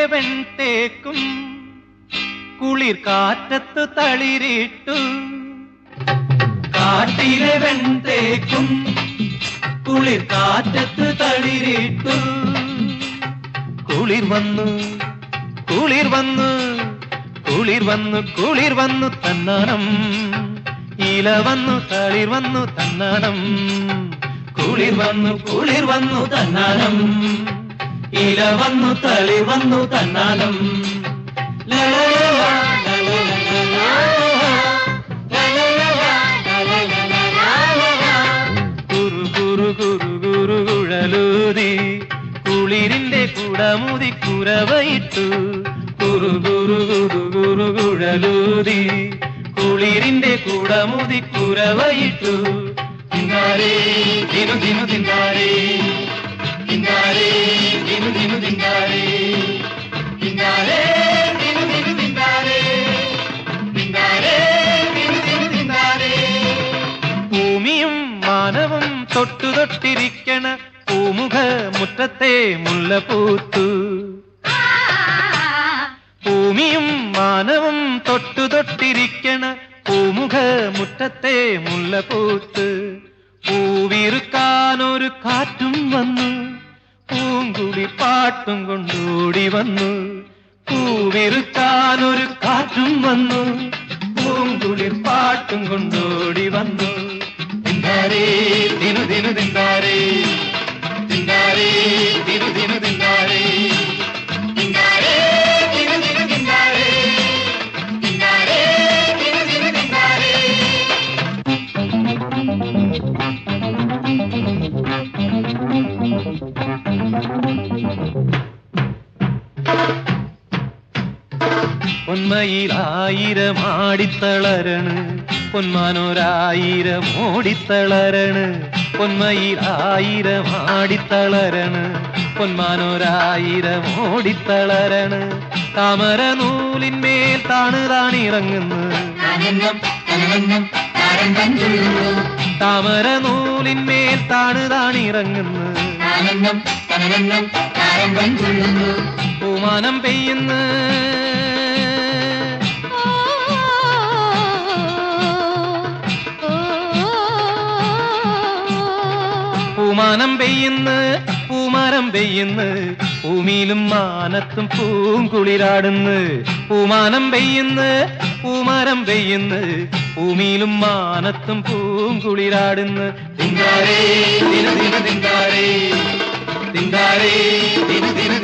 വെൺതേക്കും കുളിർ കാറ്റത്ത് തളിരിട്ടു കാട്ടിലെ വെൺതേക്കും കുളിർ കാറ്റത്ത് തളിരിട്ടു കുളിർ വന്നു കുളിർ വന്നു കുളിർ വന്നു കുളിർ വന്നു തന്നാനം ഇല വന്നു തളിർ വന്നു തന്നാനം കുളിർ വന്നു കുളിർ വന്നു തന്നാനം ഇല വന്നു തളിർ വന്നു തന്നാനം ലലലല, ലലലല, കുരു കുരു കുരു കുരു കുഴലൂതി കുളിരിന്റെ കുടമുതി കുരവയിട്ടു കുരു കുരു കുരു കുരു കുഴലൂതി കുളിരിന്റെ കുടമുതി കുരവയിട്ടു തിന്നാരേ ദിനു ദിനു തിന്നാരേ തിന്നാരേ ദിനു ദിനു തിന്നാരേ തിന്നാരേ ദിനു ദിനു തിന്നാരേ തിന്നാരേ ദിനു ദിനു തിന്നാരേ ഭൂമിയും മാനവും തൊട്ടു തൊട്ടിരിക്കണ പൂമുഖ മുറ്റത്തെ മുല്ലപ്പൂത്തു ഭൂമിയും മാനവും തൊട്ടു തൊട്ടിരിക്കണ പൂമുഖ മുറ്റത്തെ മുല്ലപ്പൂത്ത് പൂവിറുക്കാനൊരു കാറ്റും വന്നു പൂങ്കുടി പാട്ടും കൊണ്ടോടി വന്നു പൂവിറുക്കാനൊരു കാറ്റും വന്നു പൂങ്കുളിർ പാട്ടും കൊണ്ടോടി വന്നു തിന്നാരേ ദിനു ദിനു തിന്നാരേ തിന്നാരേ ദിനു ദിനു തിന്നാരേ തിന്നാരേ ദിനു ദിനു തിന്നാരേ തിന്നാരേ ദിനു ദിനു തിന്നാരേ പൊന്മയിലായിരം ആടിത്തളരണ് പൊന്മാനൊരായിരം ഓടിത്തളരണ് പൊന്മയിലായിരം ആടിത്തളരണ് പൊന്മാനൊരായിരം ഓടിത്തളരണ് താമര നൂലിന്മേൽ താണ് താണിറങ്ങുന്നു താമര നൂലിന്മേൽ താണ് താണിറങ്ങുന്നു പൂമാനം പെയ്യുന്നു പൂമാനം പെയ്യുന്നു പൂമരം പെയ്യുന്നു ഭൂമിയിലും മാനത്തും പൂങ്കുളിരാടുന്നു പൂമാനം പെയ്യുന്നു പൂമരം പെയ്യുന്നു ഭൂമിയിലും മാനത്തും പൂങ്കുളിരാടുന്നു തിങ്കാരേ ദിന ദിന തിങ്കാരേ തിങ്കാരേ ദിന ദിന